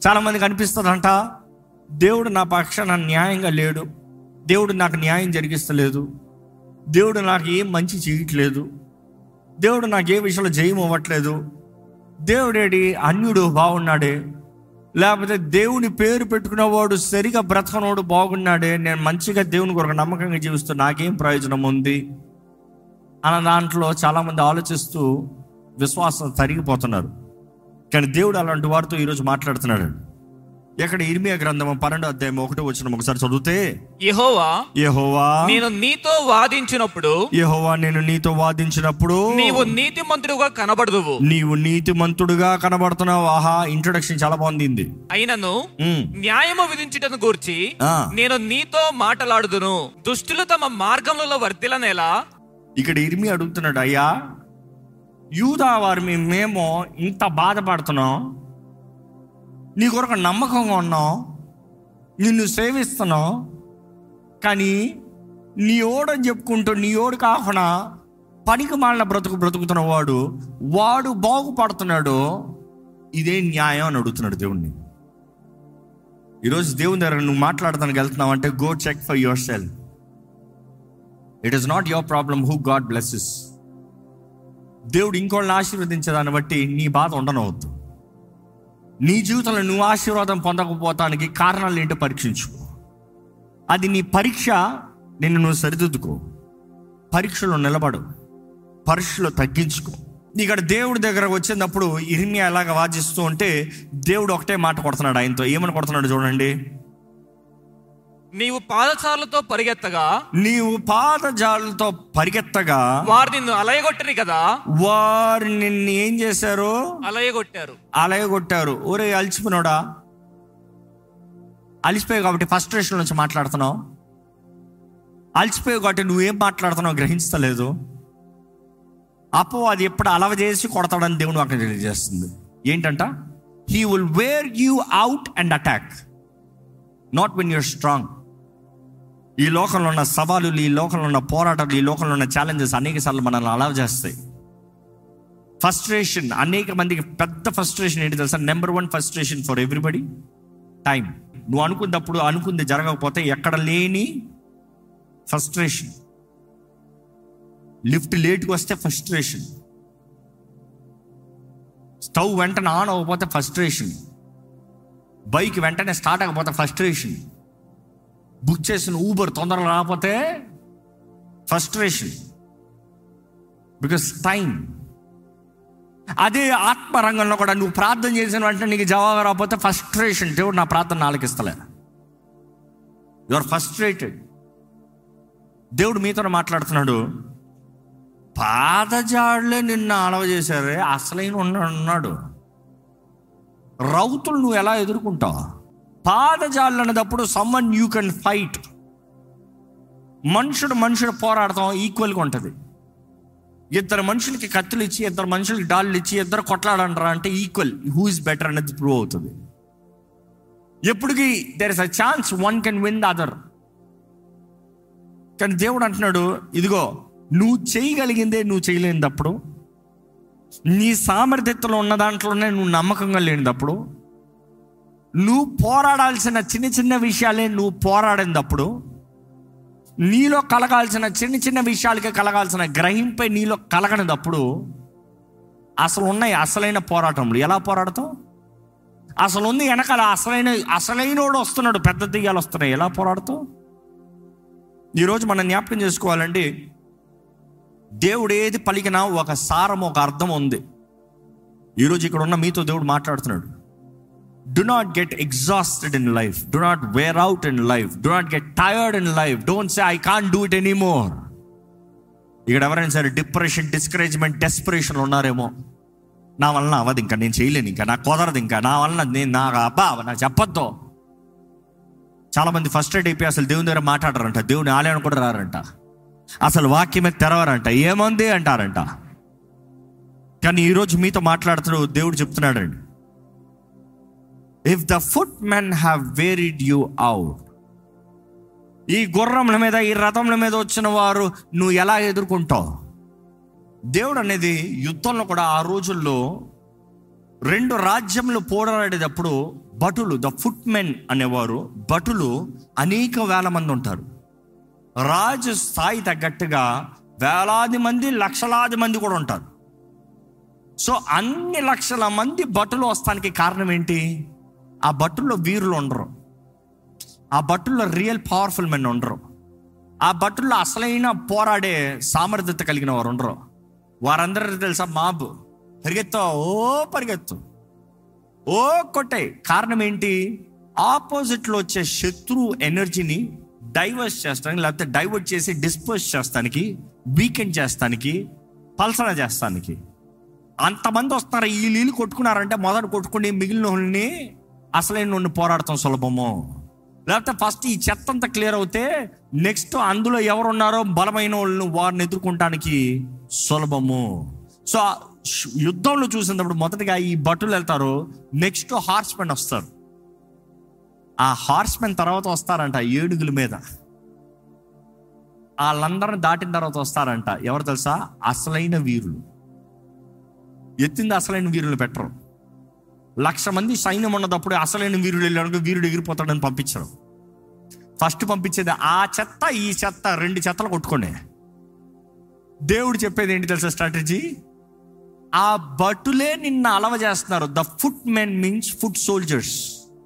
చాలా మందికి అనిపిస్తుందంట దేవుడు నా పక్షాన న్యాయంగా లేడు దేవుడు నాకు న్యాయం జరిగిస్తలేదు దేవుడు నాకు ఏం మంచి చేయట్లేదు దేవుడు నాకు ఏ విషయంలో జయం అవ్వట్లేదు దేవుడేడి అన్యుడు బాగున్నాడే లేకపోతే దేవుని పేరు పెట్టుకున్నవాడు సరిగా బ్రతకనోడు బాగున్నాడే నేను మంచిగా దేవుని కొరకు నమ్మకంగా జీవిస్తూ నాకేం ప్రయోజనం ఉంది అన్న దాంట్లో చాలామంది ఆలోచిస్తూ విశ్వాసం తరిగిపోతున్నారు కానీ దేవుడు అలాంటి వారితో ఈరోజు మాట్లాడుతున్నాడు ఎక్కడ ఇర్మియా గ్రంథం పన్నెండో అధ్యాయం ఒకటో వచ్చిన ఒకసారి చదివితే యెహోవా యెహోవా నేను నీతో వాదించినప్పుడు యెహోవా నేను నీతో వాదించినప్పుడు నీవు నీతిమంతుడుగా కనబడదువు నీవు నీతిమంతుడుగా కనబడుతున్నావు ఆహా ఇంట్రొడక్షన్ చాలా బాగుంది ఇది. అయినను ఉమ్. న్యాయము విధించుటను గూర్చి ఆ. నేను నీతో మాటలాడుదును దుష్టులు తమ మార్గములలో వర్తిలనేలా ఇక్కడ ఇరిమి అడుగుతున్నాడు అయ్యా యూదా వారు మీ మేము ఇంత బాధపడుతున్నాం నీ కొరకు నమ్మకంగా ఉన్నాం నిన్ను సేవిస్తున్నాం కానీ నీ ఓడని చెప్పుకుంటూ నీ ఓడు కాకుండా పనికి మాలిన బ్రతుకు బ్రతుకుతున్న వాడు వాడు బాగుపడుతున్నాడు ఇదే న్యాయం అని అడుగుతున్నాడు దేవుణ్ణి ఈరోజు దేవుని దగ్గర నువ్వు మాట్లాడతానికి వెళ్తున్నావు అంటే go check for yourself it is not your problem who God blesses దేవుడు ఇంకోళ్ళని ఆశీర్వదించేదాన్ని బట్టి నీ బాధ ఉండనవద్దు నీ జీవితంలో నువ్వు ఆశీర్వాదం పొందకపోతానికి కారణాలు ఏంటో పరీక్షించుకో అది నీ పరీక్ష నిన్ను నువ్వు సరిదిద్దుకో పరీక్షలో నిలబడు పరీక్షలో తగ్గించుకో ఇక్కడ దేవుడి దగ్గర వచ్చినప్పుడు ఇరిమియా ఎలాగ వాదిస్తూ ఉంటే దేవుడు ఒకటే మాట కొడుతున్నాడు ఆయనతో ఏమని కొడుతున్నాడు చూడండి నీవు పాదచారులతో పరిగెత్తగా నీవు పాదజాలతో పరిగెత్తగా వారు నిన్ను అలయగొట్టరు కదా వారు నిన్ను ఏం చేశారు అలయగొట్టారు అలాగే కొట్టారు ఊరే అలిచిపోయినోడా అలిసిపోయావు కాబట్టి ఫస్ట్రేషన్ నుంచి మాట్లాడుతున్నావు అలిసిపోయావు కాబట్టి నువ్వేం మాట్లాడుతున్నావు గ్రహించలేదు అపో అది ఎప్పుడు అలవ చేసి కొడతాడని దేవుడు అక్కడ తెలియజేస్తుంది ఏంటంట he will wear you out and attack not when you're strong ఈ లోకంలో ఉన్న సవాలులు ఈ లోకంలో ఉన్న పోరాటాలు ఈ లోకంలో ఉన్న ఛాలెంజెస్ అనేక సార్లు మనల్ని అలవ్ చేస్తాయి ఫస్ట్రేషన్ అనేక మందికి పెద్ద ఫస్ట్రేషన్ ఏంటి తెలుసా number one frustration for everybody time నువ్వు అనుకున్నప్పుడు అనుకుంది జరగకపోతే ఎక్కడ లేని ఫస్ట్రేషన్ లిఫ్ట్ లేట్కి వస్తే ఫస్ట్రేషన్ స్టవ్ వెంటనే ఆన్ అవ్వకపోతే ఫస్ట్రేషన్ బైక్ వెంటనే స్టార్ట్ అవ్వకపోతే ఫస్ట్రేషన్ బుక్ చేసిన ఊబర్ తొందరగా రాకపోతే ఫస్ట్రేషన్ బికాస్ టైం అదే ఆత్మరంగంలో కూడా నువ్వు ప్రార్థన చేసిన వెంటనే నీకు జవాబు రాకపోతే ఫస్ట్రేషన్ దేవుడు నా ప్రార్థన ఆలకిస్తలే యు ఆర్ ఫస్ట్రేటెడ్ దేవుడు మీతో మాట్లాడుతున్నాడు పాదజాడులే నిన్న అలవ చేశారే అసలైన ఉన్న- ఉన్నాడు రౌతులు నువ్వు ఎలా ఎదుర్కొంటావు పాదజాళ్ళు అన్నదప్పుడు సమ్మన్ యూ కెన్ ఫైట్ మనుషుడు మనుషుడు పోరాడతాం ఈక్వల్గా ఉంటుంది ఇద్దరు మనుషులకి కత్తులు ఇచ్చి ఇద్దరు మనుషులకి డాళ్ళు ఇచ్చి ఇద్దరు కొట్లాడంటారా అంటే ఈక్వల్ హూ ఇస్ బెటర్ అనేది ప్రూవ్ అవుతుంది ఎప్పటికీ there is a chance one can win the other కానీ దేవుడు అంటున్నాడు ఇదిగో నువ్వు చేయగలిగిందే నువ్వు చేయలేనిదప్పుడు నీ సామర్థ్యతలో ఉన్న దాంట్లోనే నువ్వు నమ్మకంగా లేనిదప్పుడు నువ్వు పోరాడాల్సిన చిన్న చిన్న విషయాలే నువ్వు పోరాడినప్పుడు నీలో కలగాల్సిన చిన్న చిన్న విషయాలకే కలగాల్సిన గ్రహింపై నీలో కలగనిదప్పుడు అసలు ఉన్నాయి అసలైన పోరాటంలో ఎలా పోరాడతావు అసలు ఉంది వెనకాల అసలైన అసలైనోడు వస్తున్నాడు పెద్ద దెయ్యాలు వస్తున్నాయి ఎలా పోరాడతావు ఈరోజు మనం జ్ఞాపకం చేసుకోవాలండి దేవుడు ఏది పలికినా ఒక సారం ఒక అర్థం ఉంది ఈరోజు ఇక్కడ ఉన్న మీతో దేవుడు మాట్లాడుతున్నాడు do not get exhausted in life do not wear out in life do not get tired in life don't say I can't do it anymore ఇక్కడ ఎవరైనా సరే డిప్రెషన్ డిస్కరేజ్మెంట్ డెస్పిరేషన్ ఉన్నారేమో నా వలన అవ్వదు ఇంకా నేను చేయలేను ఇంకా నాకు కుదరదు ఇంకా నా వలన నేను నా అబ్బా నాకు చెప్పొద్దు చాలా మంది ఫస్ట్ ఎయిడ్ అయిపోయి అసలు దేవుని దగ్గర మాట్లాడరంట దేవుని ఆలయం కూడా రారంట అసలు వాక్యమే తెరవరంట ఏముంది అంటారంట కానీ ఈరోజు మీతో మాట్లాడుతూ దేవుడు చెప్తున్నాడండి if the footmen have wearied you out ఈ గుర్రముల మీద ఈ రథముల మీద వచ్చిన వారు నువ్వు ఎలా ఎదుర్కొంటావు దేవుడు అనేది యుద్ధంలో కూడా ఆ రోజుల్లో రెండు రాజ్యములు పోరాడేటప్పుడు భటులు ద ఫుట్ మెన్ అనేవారు భటులు అనేక వేల మంది ఉంటారు రాజు స్థాయి తగ్గట్టుగా వేలాది మంది లక్షలాది మంది కూడా ఉంటారు సో అన్ని లక్షల మంది భటులు వస్తానికి కారణం ఏంటి ఆ భటుల్లో వీరులు ఉండరు ఆ భటుల్లో రియల్ పవర్ఫుల్ మెన్ ఉండరు ఆ భటుల్లో అసలైన పోరాడే సామర్థ్యత కలిగిన వారు ఉండరు వారందరూ తెలుసా మాబు పరిగెత్తు ఓ పరిగెత్తు ఓ కొట్టే కారణం ఏంటి ఆపోజిట్లో వచ్చే శత్రు ఎనర్జీని డైవర్స్ చేస్తానికి లేకపోతే డైవర్ట్ చేసి డిస్పోజ్ చేస్తానికి వీకెండ్ చేస్తానికి పల్సన చేస్తానికి అంతమంది వస్తున్నారు ఈ నీళ్ళు కొట్టుకున్నారంటే మొదట కొట్టుకుని మిగిలిన వాళ్ళని అసలైన నుండి పోరాడటం సులభము లేకపోతే ఫస్ట్ ఈ చెత్త అంతా క్లియర్ అవుతే నెక్స్ట్ అందులో ఎవరున్నారో బలమైన వాళ్ళని వారిని ఎదుర్కొంటానికి సులభము సో ఆ శ్- యుద్ధంలో చూసినప్పుడు మొదటగా ఈ భటులు వెళ్తారు నెక్స్ట్ హార్స్మెన్ వస్తారు ఆ హార్స్మెన్ తర్వాత వస్తారంట ఏడుగుల మీద వాళ్ళందరిని దాటిన తర్వాత వస్తారంట ఎవరు తెలుసా అసలైన వీరులు ఎత్తింది అసలైన వీరులు పెట్టరు లక్ష మంది సైన్యం ఉన్నదప్పుడు అసలైన వీరుడు వెళ్ళాడు వీరుడు ఎగిరిపోతాడని పంపించరు ఫస్ట్ పంపించేది ఆ చెత్త ఈ చెత్త రెండు చెత్తలు కొట్టుకోండి దేవుడు చెప్పేది ఏంటి తెలుసా స్ట్రాటజీ ఆ భటులే నిన్న అలవ చేస్తున్నారు the footmen means foot soldiers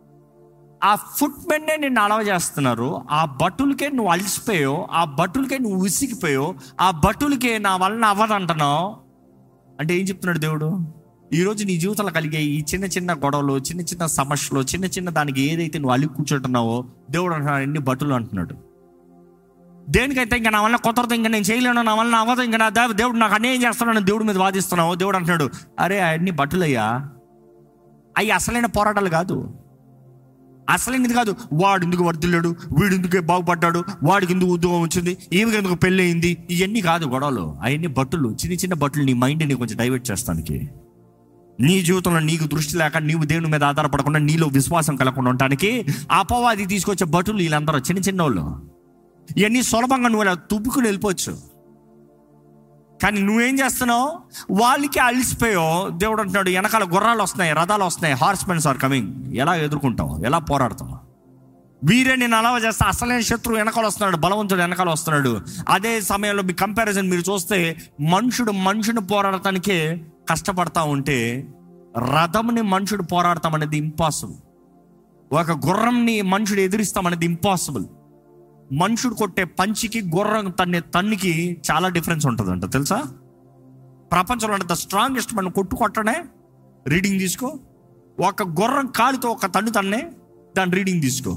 ఆ ఫుట్ మెన్నే నిన్ను అలవ చేస్తున్నారు ఆ భటులకే నువ్వు అలసిపోయావు ఆ భటులకే నువ్వు ఉసిగిపోయావు ఆ భటులకే నా వలన అవ్వదంటున్నావు అంటే ఏం చెప్తున్నాడు దేవుడు ఈరోజు నీ జీవితంలో కలిగే ఈ చిన్న చిన్న గొడవలు చిన్న చిన్న సమస్యలు చిన్న చిన్న దానికి ఏదైతే నువ్వు అలిగి కూర్చుంటున్నావో దేవుడు అంటున్నాడు ఎన్ని బట్టులు అంటున్నాడు దేనికైతే ఇంకా నా వల్ల కుదరదు ఇంకా నేను చేయలేను నా వల్ల అవ్వదు ఇంకా నా దే- దేవుడు నాకు అన్యాయం చేస్తున్నాను దేవుడి మీద వాదిస్తున్నావు దేవుడు అంటున్నాడు అరే అన్ని బట్టులయ్యా అవి అసలైన పోరాటాలు కాదు అసలైనది కాదు వాడు ఎందుకు వర్దిల్లాడు వీడు ఎందుకు బాగుపడ్డాడు వాడికి ఎందుకు ఉద్యోగం వచ్చింది ఈమెకి ఎందుకు పెళ్ళి అయింది ఇవన్నీ కాదు గొడవలు అవన్నీ బట్టులు చిన్న చిన్న బట్టలు నీ మైండ్ని కొంచెం డైవర్ట్ చేస్తానికి నీ జీవితంలో నీకు దృష్టి లేక నీవు దేవుని మీద ఆధారపడకుండా నీలో విశ్వాసం కలగకుండా ఉండటానికి అపవాది తీసుకొచ్చే బటులు వీళ్ళందరూ చిన్న చిన్న వాళ్ళు ఇవన్నీ సులభంగా నువ్వు ఇలా తుప్పుకుని వెళ్ళిపోవచ్చు కానీ నువ్వేం చేస్తున్నావు వాళ్ళకి అలిసిపోయావు దేవుడు అంటున్నాడు వెనకాల గుర్రాలు వస్తున్నాయి రథాలు వస్తున్నాయి హార్స్మెన్స్ ఆర్ కమింగ్ ఎలా ఎదుర్కొంటావు ఎలా పోరాడతావు వీరే నేను అలవ చేస్తే అసలైన శత్రువు వెనకాల వస్తున్నాడు బలవంతుడు వెనకాల వస్తున్నాడు అదే సమయంలో మీ కంపారిజన్ మీరు చూస్తే మనుషుడు మనుషుని పోరాడటానికే కష్టపడతా ఉంటే రథంని మనుషుడు పోరాడతాం అనేది ఇంపాసిబుల్ ఒక గుర్రంని మనుషుడు ఎదిరిస్తాం అనేది ఇంపాసిబుల్ మనుషుడు కొట్టే పంచికి గుర్రం తన్నే తన్నికి చాలా డిఫరెన్స్ ఉంటుందంట తెలుసా ప్రపంచంలో ద స్ట్రాంగెస్ట్ మనం కొట్టు కొట్టనే రీడింగ్ తీసుకో ఒక గుర్రం కాలుతో ఒక తన్ను తన్నే దాని రీడింగ్ తీసుకో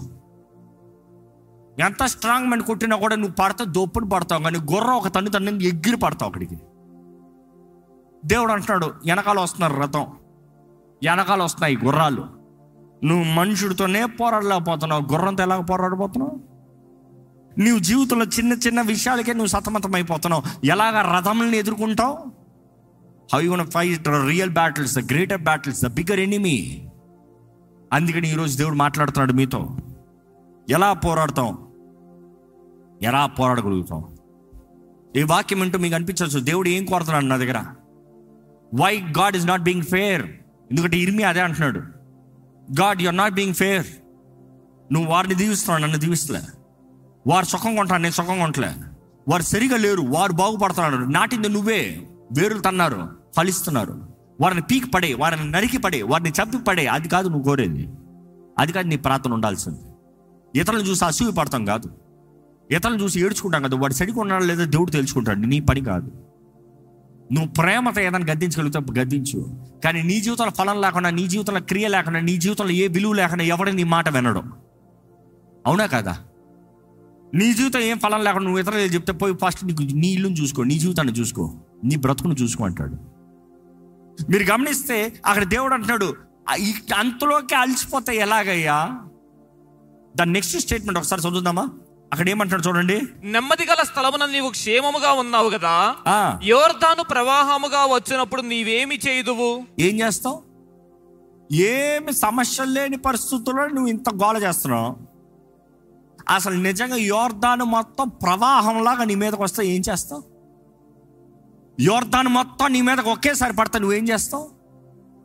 ఎంత స్ట్రాంగ్ మన కొట్టినా కూడా నువ్వు పడతావు దొప్పుని పడతావు కానీ గుర్రం ఒక తన్ను తన్ను ఎగిరి పడతావు అక్కడికి దేవుడు అంటున్నాడు వెనకాల వస్తున్నారు రథం వెనకాల వస్తున్నాయి గుర్రాలు నువ్వు మనుషుడితోనే పోరాడలేకపోతున్నావు గుర్రంతో ఎలాగ పోరాడబోతున్నావు నీవు జీవితంలో చిన్న చిన్న విషయాలకే నువ్వు సతమతం అయిపోతున్నావు ఎలాగ రథములను ఎదుర్కొంటావు how you fight real battles the greater battles the bigger enemy అందుకని ఈరోజు దేవుడు మాట్లాడుతున్నాడు మీతో ఎలా పోరాడతాం ఎలా పోరాడగలుగుతాం ఈ వాక్యం వింటూ మీకు అనిపించవచ్చు దేవుడు ఏం కోరుతున్నాడు నా దగ్గర why God is not being fair ఎందుకంటే ఇర్మి అదే అంటున్నాడు God you are not being fair నువ్వు వారిని దీవిస్తున్నావు నన్ను దీవిస్తలే వారు సుఖంగా ఉంటాను నేను సుఖంగా ఉండలే వారు సరిగా లేరు వారు బాగుపడుతున్నాడు నాటింది నువ్వే వేరులు తన్నారు ఫలిస్తున్నారు వారిని పీకి పడే వారిని నరికి పడే వారిని చంపి పడే అది కాదు నువ్వు కోరేది అది కాదు నీ ప్రార్థన ఉండాల్సింది ఇతరులను చూసి అసూయ పడతాం కాదు ఇతరులను చూసి ఏడ్చుకుంటాం కదా వాడు సరిగా ఉన్నాడు లేదా దేవుడు తెలుసుకుంటాడు నీ పని కాదు నువ్వు ప్రేమతో ఏదైనా గద్దించగలిగితే గద్దించు కానీ నీ జీవితంలో ఫలం లేకుండా నీ జీవితంలో క్రియ లేకుండా నీ జీవితంలో ఏ విలువ లేకుండా ఎవడే నీ మాట వినడం అవునా కదా నీ జీవితం ఏం ఫలం లేకుండా నువ్వు ఇతరులు చెప్తే పోయి ఫస్ట్ నీకు నీ ఇల్లుని చూసుకో నీ జీవితాన్ని చూసుకో నీ బ్రతుకును చూసుకో అంటాడు మీరు గమనిస్తే అక్కడ దేవుడు అంటున్నాడు "ఆ, ఈ అంతలోకి అలసిపోతే ఎలాగయ్యా దాని నెక్స్ట్ స్టేట్మెంట్ ఒకసారి చదువుదామా అక్కడ ఏమంటాడు చూడండి నెమ్మది గల స్థలమున నీవు క్షేమముగా ఉన్నావు కదా ఆ యోర్దాను ప్రవాహముగా వచ్చినప్పుడు నీవేమి చేయుదువు ఏం చేస్తావు ఏమి సమస్యలు లేని పరిస్థితుల్లో నువ్వు ఇంత గోల చేస్తున్నావు అసలు నిజంగా యోర్దాను మొత్తం ప్రవాహంలాగా నీ మీదకి వస్తే ఏం చేస్తావు యోర్దాను మొత్తం నీ మీదకి ఒకేసారి పడతా నువ్వేం చేస్తావు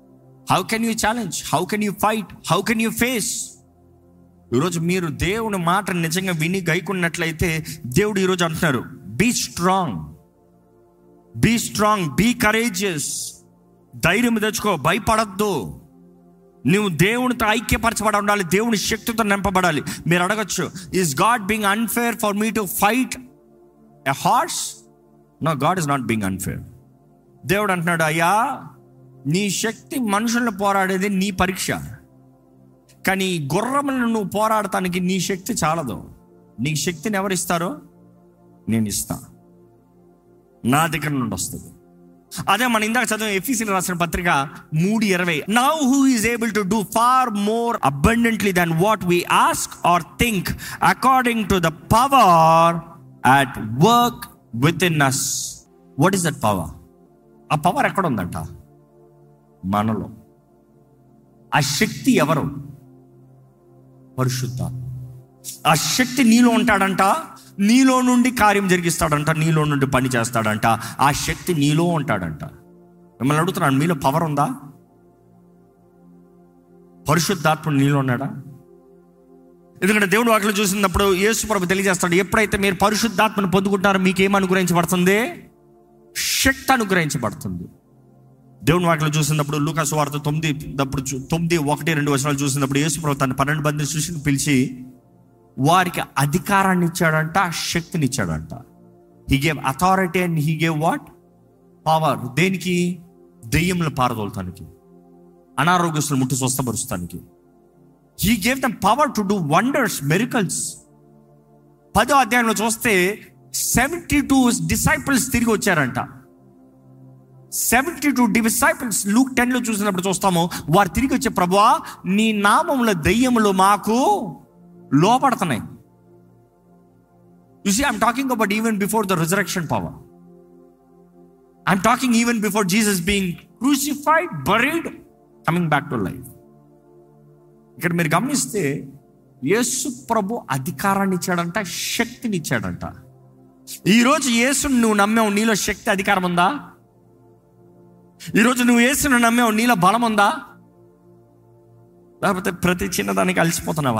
how can you challenge how can you fight how can you face ఈరోజు మీరు దేవుని మాట నిజంగా విని గైకున్నట్లయితే దేవుడు ఈరోజు అంటున్నారు be strong be strong be courageous ధైర్యం తెచ్చుకో భయపడద్దు నువ్వు దేవునితో ఐక్యపరచబడి ఉండాలి దేవుని శక్తితో నింపబడాలి మీరు అడగచ్చు is God being unfair for me to fight a horse no God is not being unfair దేవుడు అంటున్నాడు అయ్యా నీ శక్తి మనుషులను పోరాడేది నీ పరీక్ష కానీ ఈ గుర్రములను నువ్వు పోరాడటానికి నీ శక్తి చాలదు నీ శక్తిని ఎవరు ఇస్తారో నేను ఇస్తా నా దగ్గర నుండి వస్తుంది అదే మన ఇందాక చదివిన ఎఫీసీని రాసిన పత్రిక మూడు ఇరవై now who is able to do far more abundantly than what we ask or think according to the power at work within us what is that power ఆ పవర్ ఎక్కడ ఉందంట మనలో ఆ శక్తి ఎవరు పరిశుద్ధ ఆ శక్తి నీలో ఉంటాడంట నీలో నుండి కార్యం జరిగిస్తాడంట నీలో నుండి పని చేస్తాడంట ఆ శక్తి నీలో ఉంటాడంట మిమ్మల్ని అడుగుతున్నాను మీలో పవర్ ఉందా పరిశుద్ధాత్మ నీలో ఉన్నాడా ఎందుకంటే దేవుడు వాటిలో చూసినప్పుడు యేసు ప్రభు తెలియజేస్తాడు ఎప్పుడైతే మీరు పరిశుద్ధాత్మను పొందుకుంటారో మీకు ఏం అనుగ్రహించబడుతుంది శక్తి అనుగ్రహించబడుతుంది దేవుని వాటిలో చూసినప్పుడు లూకాసు వార్త తొమ్మిది అప్పుడు చూ- తొమ్మిది ఒకటి రెండు వచనాలు చూసినప్పుడు యేసు ప్రభు తన పన్నెండు మంది శిష్యుని పిలిచి వారికి అధికారాన్ని ఇచ్చాడంట శక్తిని ఇచ్చాడంట he gave authority and he gave what power దేనికి దెయ్యంలో పారదోలటానికి అనారోగ్యస్తులు ముట్టు స్వస్థపరుస్తానికి he gave them power to do wonders miracles పదో అధ్యాయంలో చూస్తే సెవెంటీ టూ డిసైపుల్స్ తిరిగి వచ్చారంట seventy two disciples Luke ten లో చూసినప్పుడు చూస్తాము వారు తిరిగి వచ్చే ప్రభువా నీ నామంలో దయ్యములు మాకు లోపడుతున్నాయి you see I'm talking about even before the resurrection power I'm talking even before Jesus being crucified buried coming back to life ఇక్కడ మీరు గమనిస్తే యేసు ప్రభు అధికారాన్ని ఇచ్చాడంట శక్తిని ఇచ్చాడంట ఈరోజు యేసుని నువ్వు నమ్మావు నీలో శక్తి అధికారం ఉందా ఈరోజు నువ్వు యేసుని నమ్మావు నీలో బలం ఉందా లేకపోతే ప్రతి చిన్నదానికి అలసిపోతున్నావా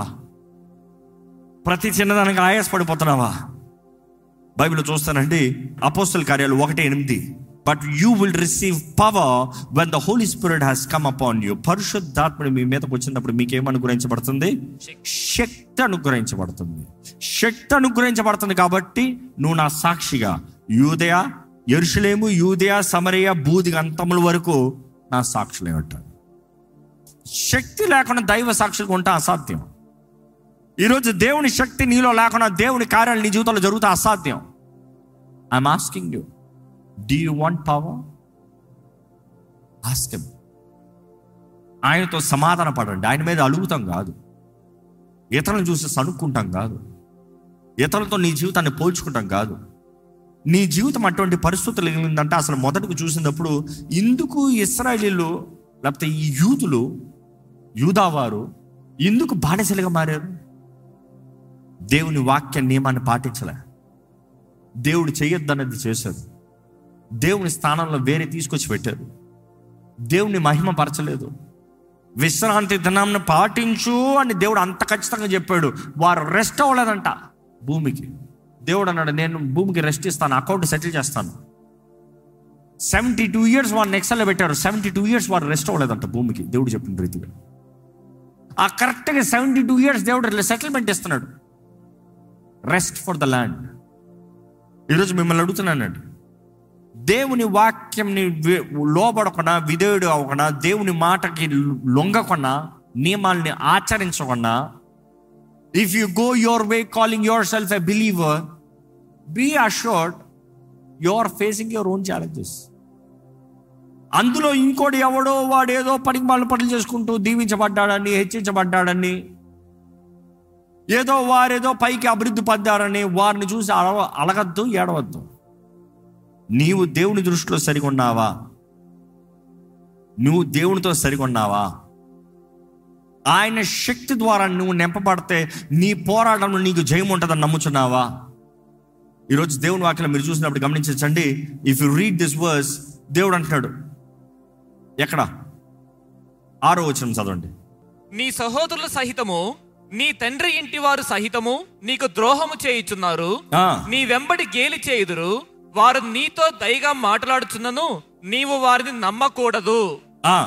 ప్రతి చిన్నదానికి ఆయాసపడిపోతున్నావా బైబిల్ చూస్తానండి అపోస్తల కార్యాలు ఒకటి ఎనిమిది but you will receive power when the Holy Spirit has come upon you పరిశుద్ధాత్ముడు మీ మీదకి వచ్చినప్పుడు మీకు ఏం అనుగ్రహించబడుతుంది శక్తి అనుగ్రహించబడుతుంది శక్తి అనుగ్రహించబడుతుంది కాబట్టి నువ్వు నా సాక్షిగా యూదయ ఎరుషులేము యూదయ సమరయ బూది అంతముల వరకు నా సాక్షులే ఉంటాను శక్తి లేకుండా దైవ సాక్షులుగా ఉంటా అసాధ్యం ఈరోజు దేవుని శక్తి నీలో లేకుండా దేవుని కార్యాలు నీ జీవితంలో జరుగుతా అసాధ్యం I'm asking you do you want power ask ఆయనతో సమాధాన పడండి ఆయన మీద అలుగుతాం కాదు ఇతరులను చూసి సనుక్కుంటాం కాదు ఇతరులతో నీ జీవితాన్ని పోల్చుకుంటాం కాదు నీ జీవితం అటువంటి పరిస్థితులు కలిగిందంటే అసలు మొదటకు చూసినప్పుడు ఇందుకు ఇస్రాయలీలు లేకపోతే ఈ యూతులు యూదావారు ఎందుకు బానిసలుగా మారారు దేవుని వాక్య నియమాన్ని పాటించలే దేవుడు చేయొద్దన్నది చేశారు దేవుని స్థానంలో వేరే తీసుకొచ్చి పెట్టారు దేవుని మహిమ పరచలేదు విశ్రాంతి దినాన్ని పాటించు అని దేవుడు అంత ఖచ్చితంగా చెప్పాడు వారు రెస్ట్ అవ్వలేదంట భూమికి దేవుడు అన్నాడు నేను భూమికి రెస్ట్ ఇస్తాను అకౌంట్ సెటిల్ చేస్తాను సెవెంటీ టూ ఇయర్స్ వారిని ఎక్సెల్ పెట్టారు సెవెంటీ టూ ఇయర్స్ వారు రెస్ట్ అవ్వలేదంట భూమికి దేవుడు చెప్పిన రీతిగా ఆ కరెక్ట్గా సెవెంటీ టూ ఇయర్స్ దేవుడు సెటిల్మెంట్ ఇస్తున్నాడు రెస్ట్ ఫర్ ద ల్యాండ్ ఈరోజు మిమ్మల్ని అడుగుతున్నానండి దేవుని వాక్యంని వి- లోబడకుండా విధేయుడు అవ్వకుండా దేవుని మాటకి లొంగకుండా నియమాల్ని ఆచరించకుండా if you go your way calling yourself a believer be assured you are facing your own challenges అందులో ఇంకోటి ఎవడో వాడు ఏదో పనికి మాలిన పనులు చేసుకుంటూ దీవించబడ్డాడని హెచ్చించబడ్డాడని ఏదో వారేదో పైకి అభివృద్ధి పొందారని వారిని చూసి అలవ అలగద్దు ఏడవద్దు నీవు దేవుని దృష్టిలో సరిగా ఉన్నావా నువ్వు దేవునితో సరిగా ఉన్నావా ఆయన శక్తి ద్వారా నువ్వు నింపబడితే నీ పోరాటంలో నీకు జయం ఉంటుందని నమ్ముచున్నావా ఈరోజు దేవుని వాక్యం మీరు చూసినప్పుడు గమనించండి if you read this verse దేవుడు అంటున్నాడు ఎక్కడ ఆరో వచనం చదవండి నీ సహోదరుల సహితము నీ తండ్రి ఇంటి వారు సహితము నీకు ద్రోహము చేయుచున్నారు ఆ, నీ వెంబడి గేలి చేయుదురు వారు నీతో దయగా మాట్లాడుచున్నను నీవు వారిని నమ్మకూడదు ఆ,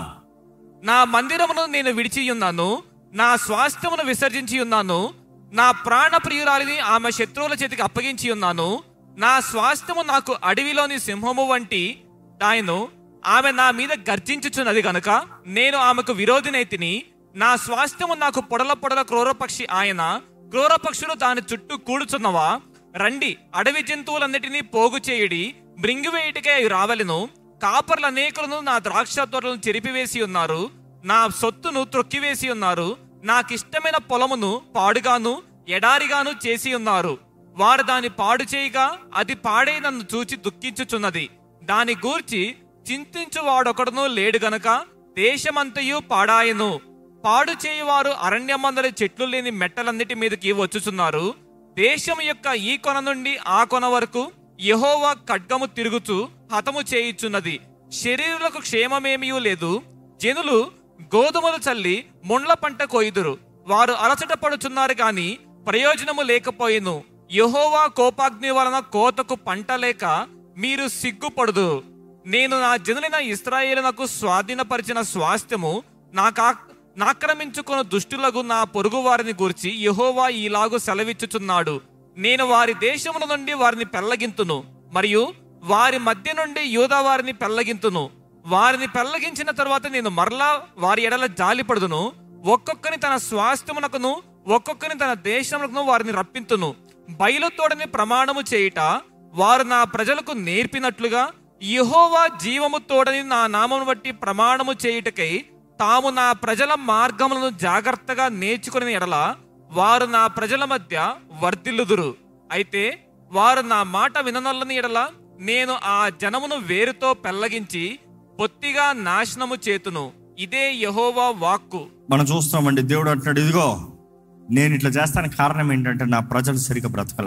నా మందిరమును నేను విడిచి ఉన్నాను నా స్వాస్థ్యమును విసర్జించి ఉన్నాను నా ప్రాణ ప్రియురాలిని ఆమె శత్రువుల చేతికి అప్పగించి ఉన్నాను నా స్వాస్థ్యము నాకు అడవిలోని సింహము వంటి ఆయన ఆమె నా మీద గర్జించుచున్నది గనుక నేను ఆమెకు విరోధినైతిని నా స్వాస్థ్యము నాకు పొడల పొడల క్రూరపక్షి ఆయన క్రూరపక్షులు దాని చుట్టూ కూడుచున్నవా రండి అడవి జంతువులన్నిటినీ పోగు చేయుడి బ్రింగివేయుటికే అవి రావలెను కాపర్లు అనేకులను నా ద్రాక్ష తోటలను చెరిపివేసి ఉన్నారు నా సొత్తును త్రొక్కివేసి ఉన్నారు నాకిష్టమైన పొలమును పాడుగాను ఎడారిగాను చేసి ఉన్నారు వారు దాని పాడు చేయగా అది పాడై నన్ను చూచి దుఃఖించుచున్నది దాని గూర్చి చింతించు వాడొకడును లేడు గనక దేశమంతయు పాడాయను పాడు చేయువారు అరణ్యమందరి చెట్లు లేని మెట్టలన్నిటి మీదకి వచ్చుచున్నారు దేశం యొక్క ఈ కొన నుండి ఆ కొన వరకు యెహోవా ఖడ్గము తిరుగుచు హతము చేయుచున్నది శరీరులకు క్షేమమేమీ లేదు జనులు గోధుమలు చల్లి ముండ్ల పంట కోయుదురు వారు అలసట పడుచున్నారు గాని ప్రయోజనము లేకపోయిను యెహోవా కోపాగ్ని వలన కోతకు పంట లేక మీరు సిగ్గుపడుదు నేను నా జనులైన ఇస్రాయేలునకు స్వాధీనపరిచిన స్వాస్థ్యము నాకా నాక్రమించుకున్న దుష్టులకు నా పొరుగు వారిని గూర్చి యెహోవా ఈలాగు సెలవిచ్చుచున్నాడు నేను వారి దేశముల నుండి వారిని పెళ్లగింతును మరియు వారి మధ్య నుండి యూదా వారిని పెళ్లగింతును వారిని పెళ్లగించిన తరువాత నేను మరలా వారి ఎడల జాలిపడుదును ఒక్కొక్కని తన స్వాస్థ్యమునకును ఒక్కొక్కని తన దేశమునకును వారిని రప్పింతును బయలుతోడని ప్రమాణము చేయుట వారు నా ప్రజలకు నేర్పినట్లుగా యెహోవా జీవము తోడని నా నామమును బట్టి ప్రమాణము చేయుటకై తాము నా ప్రజల మార్గములను జాగ్రత్తగా నేర్చుకుని ఎడల వారు నా ప్రజల మధ్య వర్ధిల్లుదురు అయితే వారు నా మాట విననొల్లని ఎడల నేను ఆ జనమును వేరుతో పెళ్లగించి పొత్తిగా నాశనము చేతును ఇదే యెహోవా వాక్కు మనం చూస్తున్నామండి దేవుడు అంటున్నాడు ఇదిగో నేను ఇట్లా చేస్తానికి కారణం ఏంటంటే నా ప్రజలు సరిగా బ్రతకల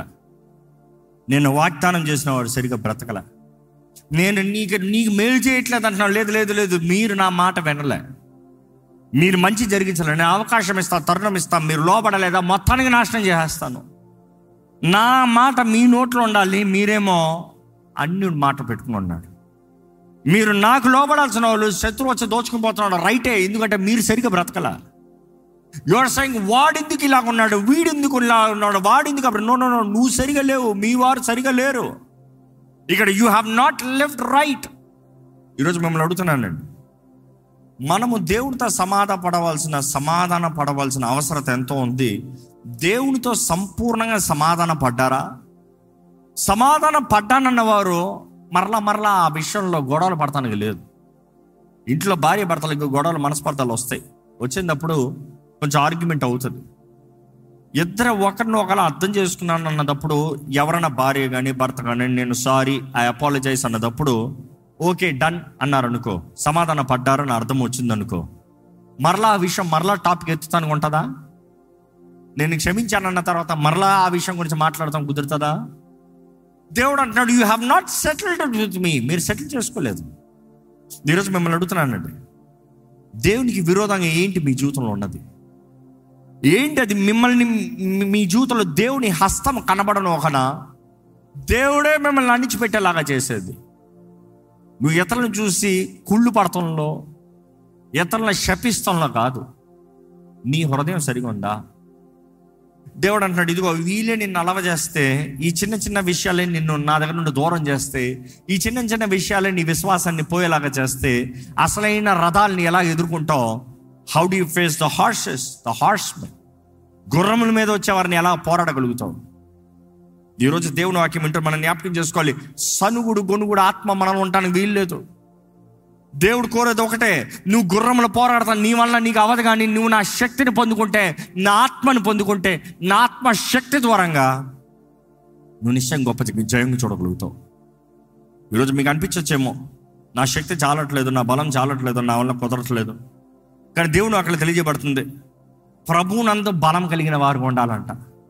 నేను వాగ్దానం చేసిన వాడు సరిగా బ్రతకల నేను నీకు నీకు మేలు చేయట్లేదు అంటున్నాడు లేదు లేదు లేదు మీరు నా మాట వినలే మీరు మంచి జరిగించాలి నేను అవకాశం ఇస్తా తరుణం ఇస్తా మీరు లోపడలేదా మొత్తానికి నాశనం చేసేస్తాను నా మాట మీ నోట్లో ఉండాలి మీరేమో అన్ని మాట పెట్టుకుని ఉన్నాడు మీరు నాకు లోపడాల్సిన వాళ్ళు శత్రువు వచ్చి దోచుకుని పోతున్నాడు రైటే ఎందుకంటే మీరు సరిగ్గా బ్రతకల యువర్ సెయింగ్ వాడెందుకు ఇలా ఉన్నాడు వీడెందుకు ఇలా ఉన్నాడు వాడెందుకు అప్పుడు నో నో నో నువ్వు సరిగా లేవు మీ వారు సరిగా లేరు ఇక్కడ you have not lived right ఈరోజు మిమ్మల్ని అడుగుతున్నానండి మనము దేవునితో సమాధాన పడవలసిన సమాధాన పడవలసిన అవసరత ఎంతో ఉంది దేవునితో సంపూర్ణంగా సమాధాన పడ్డారా సమాధాన పడ్డానన్న వారు మరలా మరలా ఆ విషయంలో గొడవలు పడటానికి లేదు ఇంట్లో భార్య భర్తలకు గొడవలు మనస్పర్ధలు వస్తాయి వచ్చినప్పుడు కొంచెం ఆర్గ్యుమెంట్ అవుతుంది ఇద్దరు ఒకరిని ఒకరు అర్థం చేసుకున్నాను అన్నదప్పుడు ఎవరైనా భార్య కానీ భర్త కానీ నేను సారీ ఐ అపాలజైజ్ అన్నదప్పుడు ఓకే డన్ అన్నారు అనుకో సమాధాన పడ్డారని అర్థం వచ్చింది అనుకో మరలా ఆ విషయం మరలా టాపిక్ ఎత్తుతానికి ఉంటుందా నేను క్షమించానన్న తర్వాత మరలా ఆ విషయం గురించి మాట్లాడతాం కుదురుతుందా దేవుడు అంటున్నాడు you have not settled with me మీరు సెటిల్ చేసుకోలేదు ఈరోజు మిమ్మల్ని అడుగుతున్నానండి దేవునికి విరోధంగా ఏంటి మీ జీవితంలో ఉన్నది ఏంటి అది మిమ్మల్ని మీ- మీ జీవితంలో దేవుని హస్తం కనబడను ఒకనా దేవుడే మిమ్మల్ని అణిచిపెట్టేలాగా చేసేది నువ్వు ఇతరులను చూసి కుళ్ళు పడతంలో ఇతరులను శపిస్తంలో కాదు నీ హృదయం సరిగా ఉందా దేవుడు అంటున్నాడు ఇదిగో వీళ్ళే నిన్ను అలవ చేస్తే ఈ చిన్న చిన్న విషయాలే నిన్ను నా దగ్గర నుండి దూరం చేస్తే ఈ చిన్న చిన్న విషయాలే నీ విశ్వాసాన్ని పోయేలాగా చేస్తే అసలైన రథాలని ఎలా ఎదుర్కొంటావు how do you face the horses the horse గుర్రముల మీద వచ్చే వారిని ఎలా పోరాడగలుగుతావు ఈరోజు దేవుని వాక్యం వింటూ మనం జ్ఞాపకం చేసుకోవాలి సనుగుడు గొనుగుడు ఆత్మ మనం ఉండటానికి వీలు లేదు దేవుడు కోరేది ఒకటే నువ్వు గుర్రములు పోరాడతాను నీ వల్ల నీకు అవ్వదు కానీ నువ్వు నా శక్తిని పొందుకుంటే నా ఆత్మని పొందుకుంటే నా ఆత్మ శక్తి ద్వారంగా నువ్వు నిశ్చయం గొప్ప జయం చూడగలుగుతావు ఈరోజు మీకు అనిపించచ్చేమో నా శక్తి చాలట్లేదు నా బలం చాలట్లేదు నా వల్ల కుదరట్లేదు కానీ దేవుడు అక్కడ తెలియజేయబడుతుంది ప్రభునందు బలం కలిగిన వారు ఉండాలంట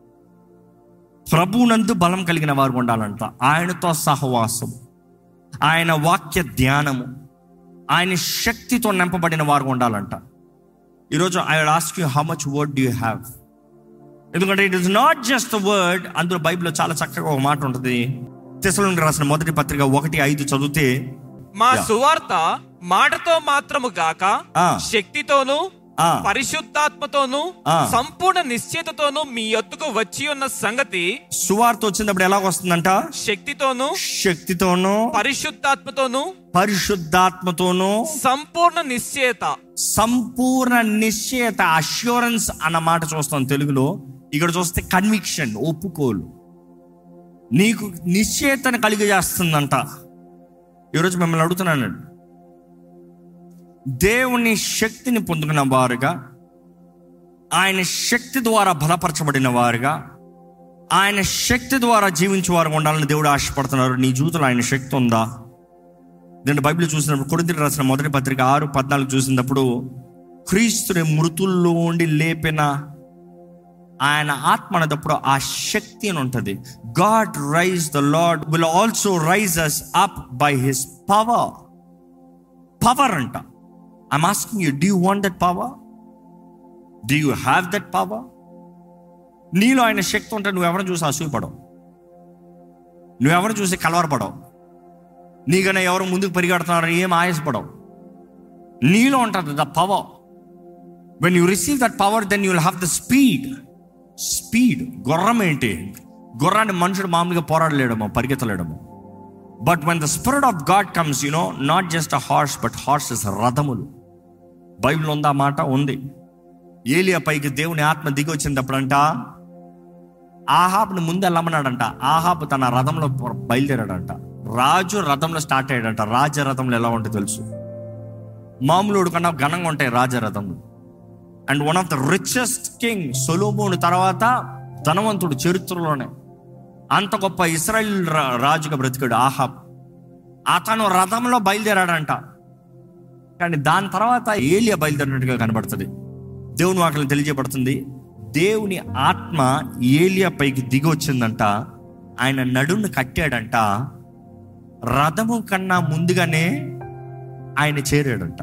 ప్రభునందు బలం కలిగిన వారు ఉండాలంట ఆయనతో సహవాసం ఆయన వాక్య ధ్యానము ఆయన శక్తితో నింపబడిన వారు ఉండాలంట ఈరోజు I will ask you how much word do you have ఎందుకంటే it is not just the word అందులో బైబిల్లో చాలా చక్కగా ఒక మాట ఉంటుంది తెసలోనికి రాసిన మొదటి పత్రిక ఒకటి ఐదు చదివితే మా Yeah. సువార్త మాటతో మాత్రము గాక ఆ. శక్తితోను ఆ. పరిశుద్ధాత్మతోను ఆ. సంపూర్ణ నిశ్చయతతోను మీ యొద్దకు వచ్చి ఉన్న సంగతి సువార్త వచ్చినప్పుడు ఎలాగ వస్తుందంట శక్తితోను శక్తితోనూ పరిశుద్ధాత్మతోను పరిశుద్ధాత్మతోనూ సంపూర్ణ నిశ్చయత సంపూర్ణ నిశ్చయత అష్యూరెన్స్ అన్న మాట చూస్తాం తెలుగులో ఇక్కడ చూస్తే కన్విక్షన్ ఒప్పుకోలు నీకు నిశ్చయతను కలిగజేస్తుందంట ఈరోజు మిమ్మల్ని అడుగుతున్నాను దేవుని శక్తిని పొందుకున్న వారుగా ఆయన శక్తి ద్వారా బలపరచబడిన వారుగా ఆయన శక్తి ద్వారా జీవించే వారు ఉండాలని దేవుడు ఆశపడుతున్నారు నీ జీవితంలో ఆయన శక్తి ఉందా నేను బైబిల్ చూసినప్పుడు కొరింథీయులకు రాసిన మొదటి పత్రిక ఆరు పద్నాలుగు చూసినప్పుడు క్రీస్తుని మృతుల్లో ఉండి లేపిన ఆయన ఆత్మ అనేటప్పుడు ఆ శక్తి అని ఉంటుంది God raise the Lord will also raise us up by his power power అంట I'm asking you do want that power do you have that power నీలో ఆయన శక్తి ఉంటే నువ్వెవరిని చూసి అసూయపడవు నువ్వెవరిని చూసి కలవరపడవు నీకన్నా ఎవరు ముందుకు పరిగెడుతున్నారు ఏం ఆయాసపడవు నీలో ఉంటుంది the power when you receive that power then you will have the speed speed గుర్రం ఏంటి గుర్రాన్ని మనుషుడు మామూలుగా పోరాడలేడము పరిగెత్తలేడము but when the Spirit of God comes you know not just a horse but horses రథములు బైబిల్ ఉందా మాట ఉంది ఏలియా పైకి దేవుని ఆత్మ దిగి వచ్చినప్పుడంట ఆహాబ్ని ముందు వెళ్ళమన్నాడంట ఆహాబ్ తన రథంలో పొ- బయలుదేరాడంట రాజు రథంలో స్టార్ట్ అయ్యాడంట రాజ రథంలో ఎలా ఉంటుంది తెలుసు మామూలుడు కన్నా ఘనంగా ఉంటాయి రాజరథంలో and one of the richest king Solomon తర్వాత ధనవంతుడు చరిత్రలోనే అంత గొప్ప ఇస్రాయల్ రా- రాజుగా బ్రతికాడు ఆహాబ్ అతను రథంలో బయలుదేరాడంట కానీ దాని తర్వాత ఏలియా బయలుదేరినట్టుగా కనబడుతుంది దేవుని వాక్యం తెలియజేయబడుతుంది దేవుని ఆత్మ ఏలియా పైకి దిగి వచ్చిందంట ఆయన నడుమును కట్టాడంట రథము కన్నా ముందుగానే ఆయన చేరాడంట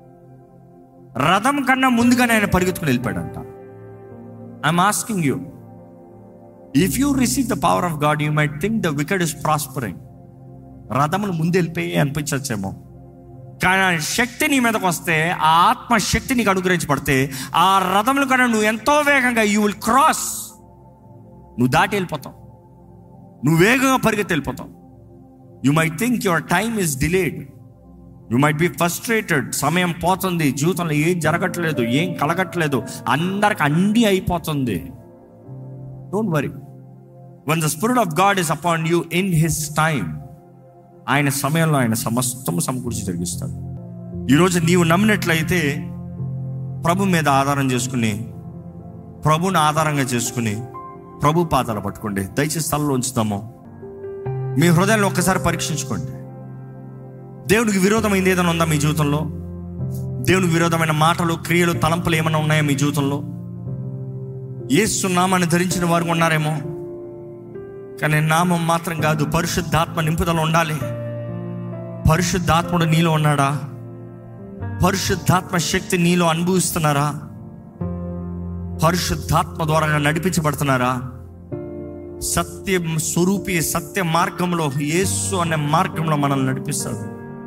రథం కన్నా ముందుగానే ఆయన పరిగెత్తుకుని వెళ్ళిపోయాడంట I'm asking you if you receive the power of God you might think the wicked is prospering రథములు ముందు వెళ్ళిపోయి అనిపించచ్చేమో కానీ ఆ శక్తి నీ మీదకి వస్తే ఆ ఆత్మ శక్తి నీకు అనుగ్రహించబడితే ఆ రథముల కన్నా నువ్వు ఎంతో వేగంగా యూ విల్ క్రాస్ నువ్వు దాటి వెళ్ళిపోతావు నువ్వు వేగంగా పరిగెత్తి వెళ్ళిపోతావు you might think your time is delayed you might be frustrated సమయం పోతుంది జీవితంలో ఏం జరగట్లేదు ఏం కలగట్లేదు అందరికి అండి అయిపోతుంది don't worry one the Spirit of God is upon you in his time ఆయన సమయంలో ఆయన సమస్తము సమకూర్చి జరిగిస్తాడు ఈరోజు నీవు నమ్మినట్లయితే ప్రభు మీద ఆధారం చేసుకుని ప్రభుని ఆధారంగా చేసుకుని ప్రభు పాదాలు పట్టుకోండి దయచేసి స్థలంలో ఉంచుతాము మీ హృదయాన్ని ఒక్కసారి పరీక్షించుకోండి దేవునికి విరోధమైంది ఏదైనా ఉందా మీ జీవితంలో దేవునికి విరోధమైన మాటలు క్రియలు తలంపులు ఏమైనా ఉన్నాయా మీ జీవితంలో ఏసు నామాన్ని ధరించిన వారు ఉన్నారేమో కానీ నామం మాత్రం కాదు పరిశుద్ధాత్మ నింపుదల ఉండాలి పరిశుద్ధాత్ముడు నీలో ఉన్నాడా పరిశుద్ధాత్మ శక్తి నీలో అనుభవిస్తున్నారా పరిశుద్ధాత్మ ద్వారా నడిపించబడుతున్నారా సత్యం స్వరూపి సత్య మార్గంలో యేసు అనే మార్గంలో మనల్ని నడిపిస్తాడు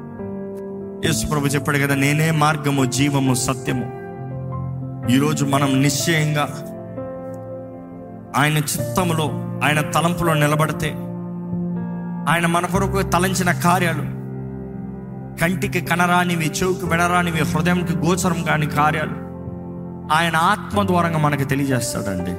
యేసు ప్రభు చెప్పాడు కదా నేనే మార్గము జీవము సత్యము ఈరోజు మనం నిశ్చయంగా ఆయన చిత్తములో ఆయన తలంపులో నిలబడితే ఆయన మన కొరకు తలంచిన కార్యాలు కంటికి కనరానివి చెవుకి వినరానివి హృదయంకి గోచరం కాని కార్యాలు ఆయన ఆత్మ ద్వారంగా మనకి తెలియజేస్తాడండి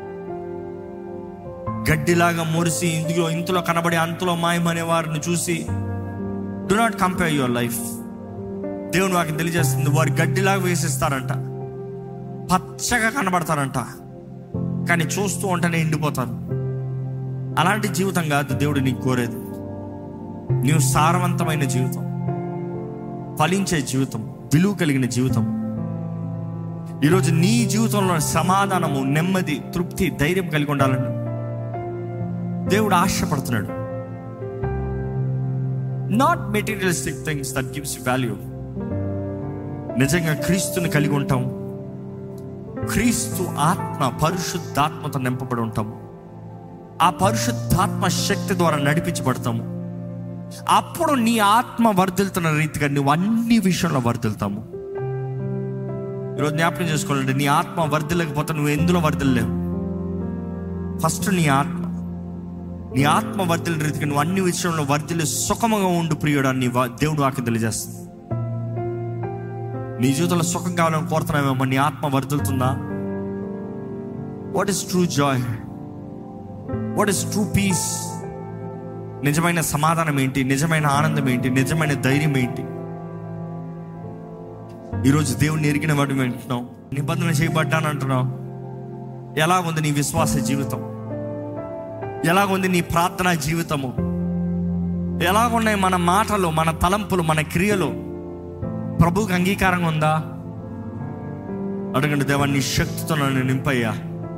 గడ్డిలాగా మురిసి ఇందులో ఇంతలో కనబడి అంతలో మాయమనే వారిని చూసి do not compare your life దేవుని వాకి తెలియజేస్తుంది వారు గడ్డిలాగా వేసిస్తారంట పచ్చగా కనబడతారంట కానీ చూస్తూ ఉంటేనే ఎండిపోతారు అలాంటి జీవితం కాదు దేవుడు నీకు కోరేది నీవు సారవంతమైన జీవితం ఫలించే జీవితం విలువ కలిగిన జీవితం ఈరోజు నీ జీవితంలో సమాధానము నెమ్మది తృప్తి ధైర్యం కలిగి ఉండాలని దేవుడు ఆశపడుతున్నాడు not materialistic things that gives value నిజంగా క్రీస్తుని కలిగి ఉంటాం క్రీస్తు ఆత్మ పరిశుద్ధాత్మతో నింపబడి ఉంటాము ఆ పరిశుద్ధాత్మ శక్తి ద్వారా నడిపించబడతాము అప్పుడు నీ ఆత్మ వర్ధిల్తున్న రీతిగా నువ్వు అన్ని విషయంలో వర్ధిల్తాము ఈరోజు జ్ఞాపకం చేసుకోవాలంటే నీ ఆత్మ వర్ధిల్లకపోతే నువ్వు ఎందులో వర్ధిల్లేవు ఫస్ట్ నీ ఆత్మ నీ ఆత్మ వర్ధిల్ల రీతిగా నువ్వు అన్ని విషయంలో వర్ధిల్లి సుఖముగా ఉండు ప్రియుడు అని నీ వా- దేవుడు వాక్యం తెలియజేస్తుంది నీ జీవితంలో సుఖం కావాలని కోరుతున్నావేమో నీ ఆత్మ వర్ధిల్తుందా what is true joy what is true peace నిజమైన సమాధానం ఏంటి నిజమైన ఆనందం ఏంటి నిజమైన ధైర్యం ఏంటి ఈరోజు దేవుడిని ఎరిగిన వాడు వింటున్నావు నిబంధన చేయబడ్డాను అంటున్నావు ఎలా ఉంది నీ విశ్వాస జీవితం ఎలా ఉంది నీ ప్రార్థనా జీవితము ఎలాగున్నాయి మన మాటలు మన తలంపులు మన క్రియలు ప్రభువుకి అంగీకారంగా ఉందా అడగండి దేవా నీ శక్తితో నన్ను నింపయ్యా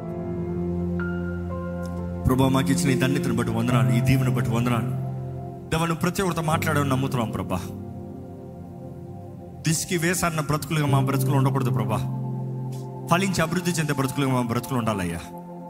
ప్రభా మాకు ఇచ్చిన ఈ దండితను బట్టి వందనాలు ఈ దీవెని బట్టి వందనాలు దేవా నువ్వు ప్రతి ఒక్కరితో మాట్లాడని నమ్ముతున్నాం ప్రభా దిష్కి వేసారిన బ్రతుకులుగా మా బ్రతుకులు ఉండకూడదు ప్రభా ఫలించి అభివృద్ధి చెందే బ్రతుకులుగా మా బ్రతుకులు ఉండాలయ్యా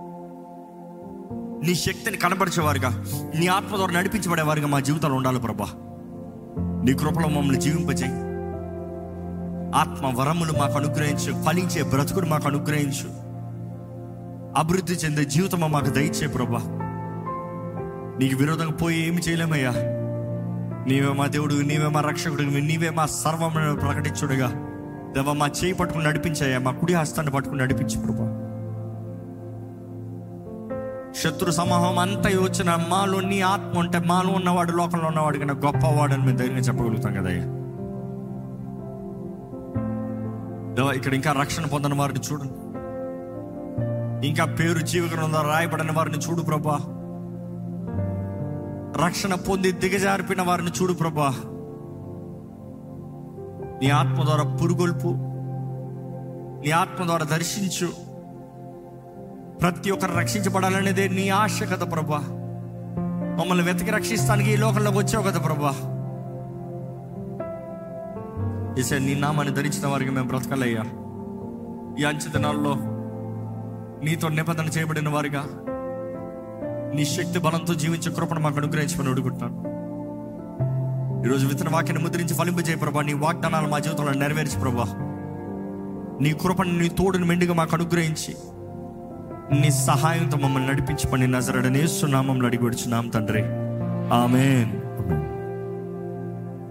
నీ శక్తిని కనపరిచేవారుగా నీ ఆత్మ ద్వారా నడిపించబడేవారుగా మా జీవితాలు ఉండాలి ప్రభా నీ కృపలో మమ్మల్ని జీవింపచేయి ఆత్మ వరములు మాకు అనుగ్రహించు ఫలించే బ్రతుకును మాకు అనుగ్రహించు అభివృద్ధి చెందే జీవితం మాకు దయచే ప్రభా నీకు విరోధంగా పోయి ఏమి చేయలేమయ్యా నీవే మా దేవుడు నీవే మా రక్షకుడు నీవే మా సర్వమును ప్రకటించుడుగా దేవా మా చేయి పట్టుకుని నడిపించాయా మా కుడి హస్తాన్ని పట్టుకుని నడిపించు ప్రభా శత్రు సమూహం అంతా వచ్చిన మాలో నీ ఆత్మ ఉంటే మాలో ఉన్నవాడు లోకంలో ఉన్నవాడు కన్నా గొప్పవాడు అని మేము ధైర్యంగా చెప్పగలుగుతాం కదయ్యా దేవా ఇక్కడ ఇంకా రక్షణ పొందని వారిని చూడండి ఇంకా పేరు జీవగ్రంథం రాయబడిన వారిని చూడు ప్రభా రక్షణ పొంది దిగజారిపోయిన వారిని చూడు ప్రభా నీ ఆత్మ ద్వారా పురుగొల్పు నీ ఆత్మ ద్వారా దర్శించు ప్రతి ఒక్కరు రక్షించబడాలనేదే నీ ఆశ కదా ప్రభా మమ్మల్ని వెతికి రక్షిస్తానికి ఈ లోకంలోకి వచ్చావు కదా ప్రభా ఈసే నీ నామాన్ని ధరించిన వారికి మేము బ్రతకాలయ్యా ఈ అంచె దినాల్లో నీతో నిబంధన చేయబడిన వారిగా నీ శక్తి బలంతో జీవించే కృపను మాకు అనుగ్రహించమని అడుగుతున్నాను ఈరోజు విత్తన వాక్యాన్ని ముద్రించి ఫలింపజేయ ప్రభా నీ వాగ్దానాలు మా జీవితంలో నెరవేర్చి ప్రభా నీ కృపను నీ తోడుని మెండుగా మాకు అనుగ్రహించి నీ సహాయంతో మమ్మల్ని నడిపించమని నజరడనేస్తున్నామంలో అడిగి వచ్చున్నాం తండ్రి ఆమెన్